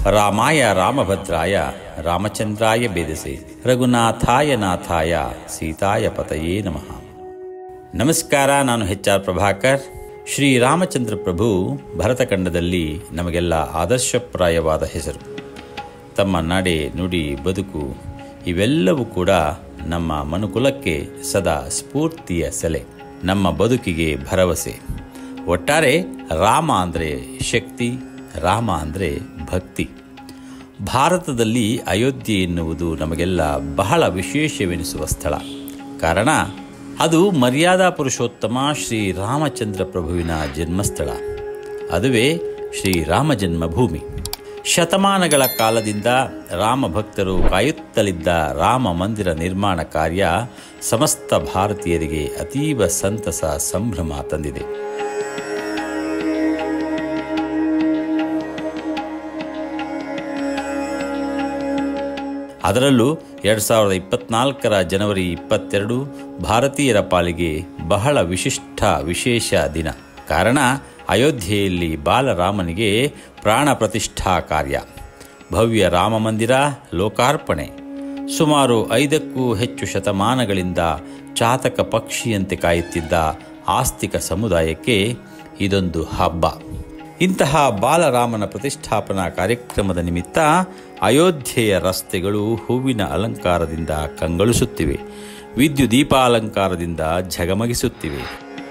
ರಾಮಾಯ ರಾಮಭದ್ರಾಯ ರಾಮಚಂದ್ರಾಯ ಬೇದಸೆ ರಘುನಾಥಾಯ ನಾಥಾಯ ಸೀತಾಯ ಪತಯೇ ನಮಃ ನಮಸ್ಕಾರ ನಾನು ಎಚ್ ಆರ್ ಪ್ರಭಾಕರ್ ಶ್ರೀ ರಾಮಚಂದ್ರ ಪ್ರಭು ಭರತಖಂಡದಲ್ಲಿ ನಮಗೆಲ್ಲ ಆದರ್ಶಪ್ರಾಯವಾದ ಹೆಸರು ತಮ್ಮ ನಡೆ ನುಡಿ ಬದುಕು ಇವೆಲ್ಲವೂ ಕೂಡ ನಮ್ಮ ಮನುಕುಲಕ್ಕೆ ಸದಾ ಸ್ಫೂರ್ತಿಯ ಸೆಲೆ ನಮ್ಮ ಬದುಕಿಗೆ ಭರವಸೆ ಒಟ್ಟಾರೆ ರಾಮ ಅಂದರೆ ಶಕ್ತಿ ರಾಮ ಅಂದರೆ ಭಕ್ತಿ ಭಾರತದಲ್ಲಿ ಅಯೋಧ್ಯೆ ಎನ್ನುವುದು ನಮಗೆಲ್ಲ ಬಹಳ ವಿಶೇಷವೆನಿಸುವ ಸ್ಥಳ ಕಾರಣ ಅದು ಮರ್ಯಾದಾ ಪುರುಷೋತ್ತಮ ಶ್ರೀ ರಾಮಚಂದ್ರ ಪ್ರಭುವಿನ ಜನ್ಮಸ್ಥಳ ಅದುವೇ ಶ್ರೀ ರಾಮ ಜನ್ಮಭೂಮಿ ಶತಮಾನಗಳ ಕಾಲದಿಂದ ರಾಮ ಭಕ್ತರು ಕಾಯುತ್ತಲಿದ್ದ ರಾಮ ಮಂದಿರ ನಿರ್ಮಾಣ ಕಾರ್ಯ ಸಮಸ್ತ ಭಾರತೀಯರಿಗೆ ಅತೀವ ಸಂತಸ ಸಂಭ್ರಮ ತಂದಿದೆ ಅದರಲ್ಲೂ ಎರಡು ಸಾವಿರದ ಇಪ್ಪತ್ನಾಲ್ಕರ ಜನವರಿ ಇಪ್ಪತ್ತೆರಡು ಭಾರತೀಯರ ಪಾಲಿಗೆ ಬಹಳ ವಿಶಿಷ್ಟ ವಿಶೇಷ ದಿನ ಕಾರಣ ಅಯೋಧ್ಯೆಯಲ್ಲಿ ಬಾಲರಾಮನಿಗೆ ಪ್ರಾಣ ಪ್ರತಿಷ್ಠಾ ಕಾರ್ಯ ಭವ್ಯ ರಾಮ ಮಂದಿರ ಲೋಕಾರ್ಪಣೆ ಸುಮಾರು ಐದಕ್ಕೂ ಹೆಚ್ಚು ಶತಮಾನಗಳಿಂದ ಚಾತಕ ಪಕ್ಷಿಯಂತೆ ಕಾಯುತ್ತಿದ್ದ ಆಸ್ತಿಕ ಸಮುದಾಯಕ್ಕೆ ಇದೊಂದು ಹಬ್ಬ ಇಂತಹ ಬಾಲರಾಮನ ಪ್ರತಿಷ್ಠಾಪನಾ ಕಾರ್ಯಕ್ರಮದ ನಿಮಿತ್ತ ಅಯೋಧ್ಯೆಯ ರಸ್ತೆಗಳು ಹೂವಿನ ಅಲಂಕಾರದಿಂದ ಕಂಗೊಳಿಸುತ್ತಿವೆ ವಿದ್ಯುದೀಪಾಲಂಕಾರದಿಂದ ಝಗಮಗಿಸುತ್ತಿವೆ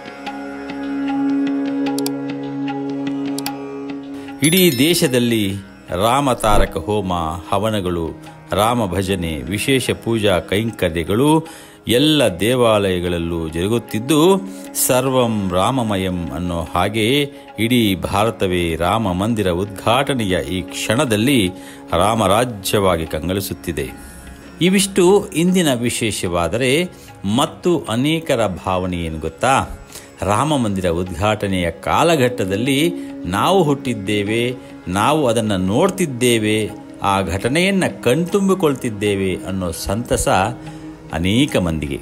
ಇಡೀ ದೇಶದಲ್ಲಿ ರಾಮತಾರಕ ಹೋಮ ಹವನಗಳು ರಾಮ ಭಜನೆ ವಿಶೇಷ ಪೂಜಾ ಕೈಂಕರ್ಯಗಳು ಎಲ್ಲ ದೇವಾಲಯಗಳಲ್ಲೂ ಜರುಗುತ್ತಿದ್ದು ಸರ್ವಂ ರಾಮಮಯಂ ಅನ್ನೋ ಹಾಗೆ ಇಡೀ ಭಾರತವೇ ರಾಮ ಮಂದಿರ ಉದ್ಘಾಟನೆಯ ಈ ಕ್ಷಣದಲ್ಲಿ ರಾಮರಾಜ್ಯವಾಗಿ ಕಂಗೊಳಿಸುತ್ತಿದೆ ಇವಿಷ್ಟು ಇಂದಿನ ವಿಶೇಷವಾದರೆ ಮತ್ತು ಅನೇಕರ ಭಾವನೆ ಏನು ಗೊತ್ತಾ ರಾಮ ಮಂದಿರ ಉದ್ಘಾಟನೆಯ ಕಾಲಘಟ್ಟದಲ್ಲಿ ನಾವು ಹುಟ್ಟಿದ್ದೇವೆ ನಾವು ಅದನ್ನು ನೋಡ್ತಿದ್ದೇವೆ ಆ ಘಟನೆಯನ್ನು ಕಣ್ತುಂಬಿಕೊಳ್ತಿದ್ದೇವೆ ಅನ್ನೋ ಸಂತಸ ಅನೇಕ ಮಂದಿಗೆ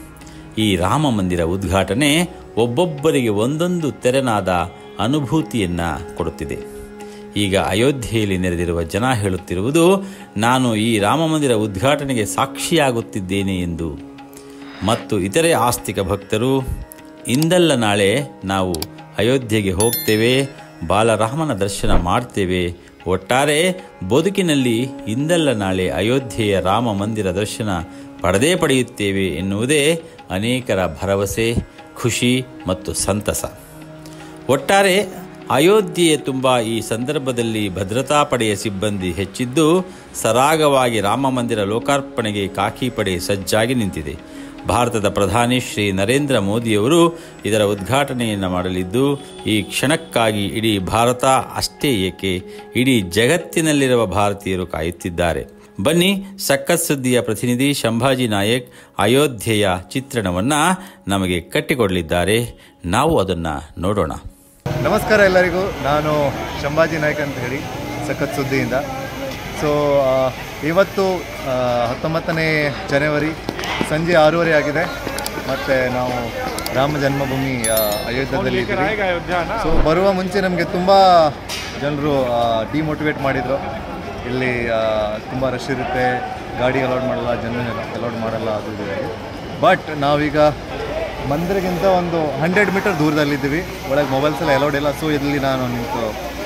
ಈ ರಾಮ ಮಂದಿರ ಉದ್ಘಾಟನೆ ಒಬ್ಬೊಬ್ಬರಿಗೆ ಒಂದೊಂದು ತೆರೆನಾದ ಅನುಭೂತಿಯನ್ನು ಕೊಡುತ್ತಿದೆ ಈಗ ಅಯೋಧ್ಯೆಯಲ್ಲಿ ನೆರೆದಿರುವ ಜನ ಹೇಳುತ್ತಿರುವುದು ನಾನು ಈ ರಾಮ ಮಂದಿರ ಉದ್ಘಾಟನೆಗೆ ಸಾಕ್ಷಿಯಾಗುತ್ತಿದ್ದೇನೆ ಎಂದು ಮತ್ತು ಇತರೆ ಆಸ್ತಿಕ ಭಕ್ತರು ಇಂದಲ್ಲ ನಾಳೆ ನಾವು ಅಯೋಧ್ಯೆಗೆ ಹೋಗ್ತೇವೆ ಬಾಲರಾಮನ ದರ್ಶನ ಮಾಡ್ತೇವೆ ಒಟ್ಟಾರೆ ಬದುಕಿನಲ್ಲಿ ಇಂದಲ್ಲ ನಾಳೆ ಅಯೋಧ್ಯೆಯ ರಾಮ ಮಂದಿರ ದರ್ಶನ ಪಡೆದೇ ಪಡೆಯುತ್ತೇವೆ ಎನ್ನುವುದೇ ಅನೇಕರ ಭರವಸೆ ಖುಷಿ ಮತ್ತು ಸಂತಸ ಒಟ್ಟಾರೆ ಅಯೋಧ್ಯೆಯ ತುಂಬ ಈ ಸಂದರ್ಭದಲ್ಲಿ ಭದ್ರತಾ ಪಡೆಯ ಸಿಬ್ಬಂದಿ ಹೆಚ್ಚಿದ್ದು ಸರಾಗವಾಗಿ ರಾಮ ಮಂದಿರ ಲೋಕಾರ್ಪಣೆಗೆ ಕಾಕಿ ಪಡೆ ಸಜ್ಜಾಗಿ ನಿಂತಿದೆ ಭಾರತದ ಪ್ರಧಾನಿ ಶ್ರೀ ನರೇಂದ್ರ ಮೋದಿಯವರು ಇದರ ಉದ್ಘಾಟನೆಯನ್ನು ಮಾಡಲಿದ್ದು ಈ ಕ್ಷಣಕ್ಕಾಗಿ ಇಡೀ ಭಾರತ ಅಷ್ಟೇ ಏಕೆ ಇಡೀ ಜಗತ್ತಿನಲ್ಲಿರುವ ಭಾರತೀಯರು ಕಾಯುತ್ತಿದ್ದಾರೆ ಬನ್ನಿ ಸಖತ್ ಸುದ್ದಿಯ ಪ್ರತಿನಿಧಿ ಶಂಭಾಜಿ ನಾಯಕ್ ಅಯೋಧ್ಯೆಯ ಚಿತ್ರಣವನ್ನು ನಮಗೆ ಕಟ್ಟಿಕೊಡಲಿದ್ದಾರೆ ನಾವು ಅದನ್ನು ನೋಡೋಣ ನಮಸ್ಕಾರ ಎಲ್ಲರಿಗೂ ನಾನು ಶಂಭಾಜಿ ನಾಯ್ಕ್ ಅಂತ ಹೇಳಿ ಸಖತ್ ಸುದ್ದಿಯಿಂದ ಸೊ ಇವತ್ತು ಆ, ಹತ್ತೊಂಬತ್ತನೇ ಜನವರಿ ಸಂಜೆ ಆರೂವರೆ ಆಗಿದೆ ಮತ್ತು ನಾವು ರಾಮ ಜನ್ಮಭೂಮಿ ಆ, ಅಯೋಧ್ಯದಲ್ಲಿ ಇದ್ದೀವಿ ಸೊ ಬರುವ ಮುಂಚೆ ನಮಗೆ ತುಂಬ ಜನರು ಡಿಮೋಟಿವೇಟ್ ಮಾಡಿದರು ಇಲ್ಲಿ ತುಂಬ ರಶ್ ಇರುತ್ತೆ ಗಾಡಿ ಅಲೌಡ್ ಮಾಡಲ್ಲ ಜನ ಅಲೌಡ್ ಮಾಡಲ್ಲ ಅದು ಇದು ಬಟ್ ನಾವೀಗ ಮಂದಿರಗಿಂತ ಒಂದು ಹಂಡ್ರೆಡ್ ಮೀಟರ್ ದೂರದಲ್ಲಿದ್ದೀವಿ ಒಳಗೆ ಮೊಬೈಲ್ಸ್ ಎಲ್ಲ ಅಲೌಡ್ ಇಲ್ಲ ಸೊ ಇಲ್ಲಿ ನಾನು ನಿಂತು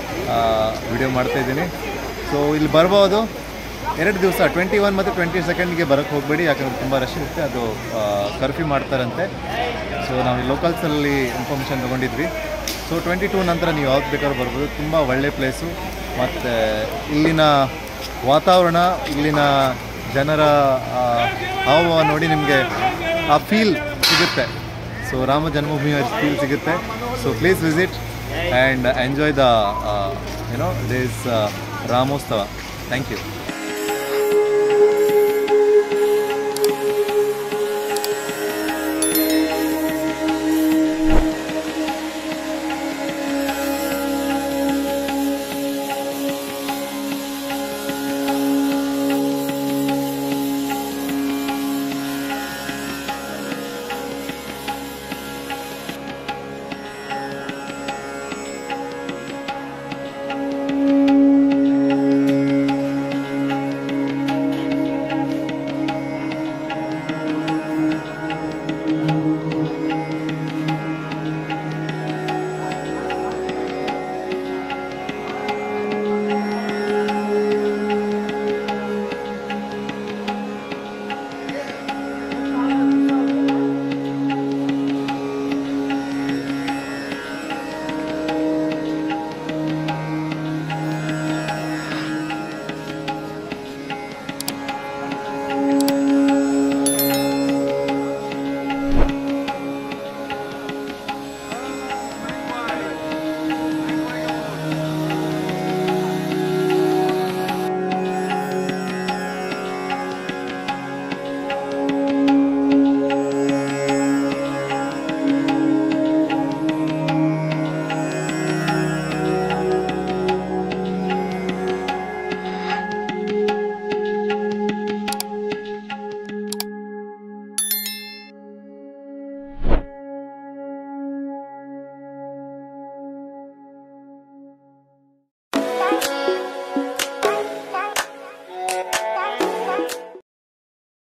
ವಿಡಿಯೋ ಮಾಡ್ತಾ ಇದ್ದೀನಿ ಸೊ ಇಲ್ಲಿ ಬರ್ಬೋದು ಎರಡು ದಿವಸ ಟ್ವೆಂಟಿ ಒನ್ ಮತ್ತು ಟ್ವೆಂಟಿ ಸೆಕೆಂಡ್ಗೆ ಬರೋಕ್ಕೆ ಹೋಗಬೇಡಿ ಯಾಕಂದರೆ ತುಂಬ ರಶ್ ಇರುತ್ತೆ ಅದು ಕರ್ಫ್ಯೂ ಮಾಡ್ತಾರಂತೆ ಸೊ ನಾವು ಲೋಕಲ್ಸಲ್ಲಿ ಇನ್ಫಾರ್ಮೇಷನ್ ತೊಗೊಂಡಿದ್ವಿ ಸೊ ಟ್ವೆಂಟಿ ಟೂ ನಂತರ ನೀವು ಯಾವ್ದು ಬೇಕಾದ್ರೂ ಬರ್ಬೋದು ತುಂಬ ಒಳ್ಳೆ ಪ್ಲೇಸು ಮತ್ತು ಇಲ್ಲಿನ ವಾತಾವರಣ ಇಲ್ಲಿನ ಜನರ ಆ, ಹಾವಭಾವ ನೋಡಿ ನಿಮಗೆ ಆ ಫೀಲ್ ಸಿಗುತ್ತೆ ಸೊ ರಾಮ ಜನ್ಮಭೂಮಿ ಫೀಲ್ ಸಿಗುತ್ತೆ so please visit and enjoy the you know this Ramotsava thank you